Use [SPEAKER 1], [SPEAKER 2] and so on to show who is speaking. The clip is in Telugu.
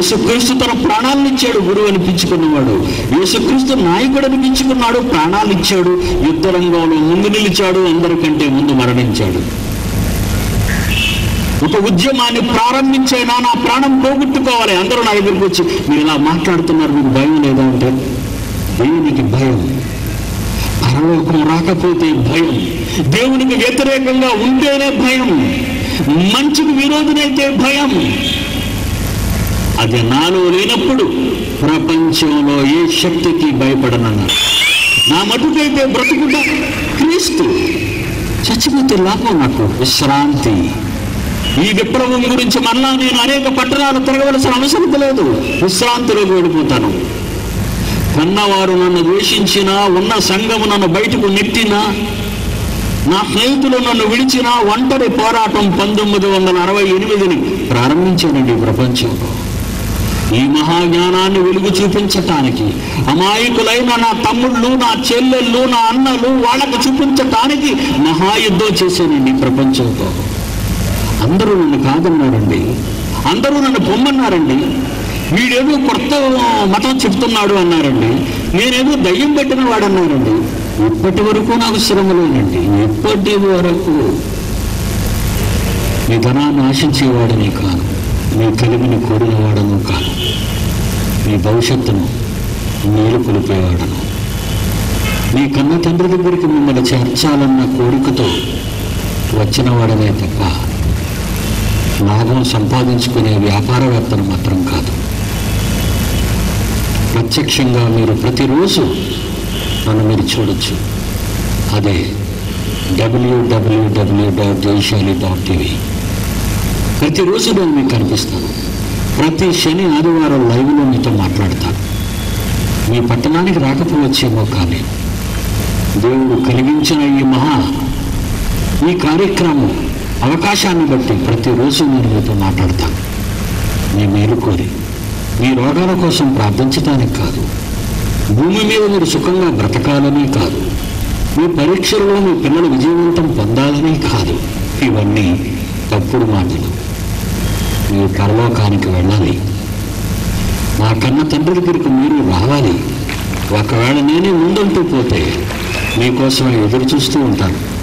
[SPEAKER 1] యేసుక్రీస్తు తన ప్రాణాలను ఇచ్చాడు గురువు అనిపించుకున్నవాడు యేసుక్రీస్తు నాయకుడు అనిపించుకున్నాడు ప్రాణాలు ఇచ్చాడు యుద్ధ రంగంలో ముందు నిలిచాడు అందరికంటే ముందు మరణించాడు ఒక ఉద్యమాన్ని ప్రారంభించైనా నా ప్రాణం పోగొట్టుకోవాలి అందరూ నా దగ్గరికి వచ్చి మీరు ఇలా మాట్లాడుతున్నారు మీకు భయం లేదా అంటే దేవునికి భయం పరలోకం రాకపోతే భయం దేవునికి వ్యతిరేకంగా ఉంటేనే భయం మంచికి విరోధునైతే భయం అది నాలో లేనప్పుడు ప్రపంచంలో ఏ శక్తికి భయపడనన్నారు నా మటుకైతే బ్రతుకుట క్రీస్తు చచ్చిపోతే లాభం నాకు విశ్రాంతి ఈ విప్లవం గురించి మళ్ళా నేను అనేక పట్టణాలు తిరగవలసిన అవసరం లేదు విశ్రాంతిలోకి వెళ్ళిపోతాను కన్నవారు నన్ను ద్వేషించినా ఉన్న సంఘము నన్ను బయటకు నెట్టినా నా స్నేహితులు నన్ను విడిచిన ఒంటరి పోరాటం పంతొమ్మిది వందల అరవై ఎనిమిదిని ప్రారంభించానండి ఈ ప్రపంచంలో ఈ మహాజ్ఞానాన్ని వెలుగు చూపించటానికి అమాయకులైన నా తమ్ముళ్ళు నా చెల్లెళ్ళు నా అన్నలు వాళ్ళకు చూపించటానికి మహాయుద్ధం చేశానండి ఈ ప్రపంచంతో అందరూ నన్ను కాదన్నారండి అందరూ నన్ను పొమ్మన్నారండి వీడేదో కొత్త మతం చెప్తున్నాడు అన్నారండి నేనేదో దయ్యం పెట్టిన వాడన్నారండి ఇప్పటి వరకు నాకు శ్రమలేనండి ఇప్పటి వరకు మీ ధనాన్ని ఆశించేవాడని కాను మీ కలిమిని కోరినవాడను కాను మీ భవిష్యత్తును నీరు కొలిపేవాడను మీ కన్న తండ్రి దగ్గరికి మిమ్మల్ని చేర్చాలన్న కోరికతో వచ్చిన వాడనే తప్ప లాభం సంపాదించుకునే వ్యాపారవేత్తను మాత్రం కాదు ప్రత్యక్షంగా మీరు ప్రతిరోజు నన్ను మీరు చూడొచ్చు అదే W W W dot Jaishali dot TV ప్రతిరోజు నేను మీకు కనిపిస్తాను ప్రతి శని ఆదివారం లైవ్లో మీతో మాట్లాడతాను మీ పట్టణానికి రాకపోవచ్చేమో కానీ దేవుడు కలిగించిన ఈ మహా ఈ కార్యక్రమం అవకాశాన్ని బట్టి ప్రతిరోజు నేను మీతో మాట్లాడతాను మీ మేలు కోరి మీ రోగాల కోసం ప్రార్థించడానికి కాదు భూమి మీద మీరు సుఖంగా బ్రతకాలని కాదు మీ పరీక్షల్లో మీ పిల్లలు విజయవంతం పొందాలని కాదు ఇవన్నీ తప్పుడు మాటలు మీరు పరలోకానికి వెళ్ళాలి నా కన్న తండ్రి దగ్గరికి మీరు రావాలి ఒకవేళ నేనే ముందంటూ పోతే మీకోసమే ఎదురు చూస్తూ ఉంటాను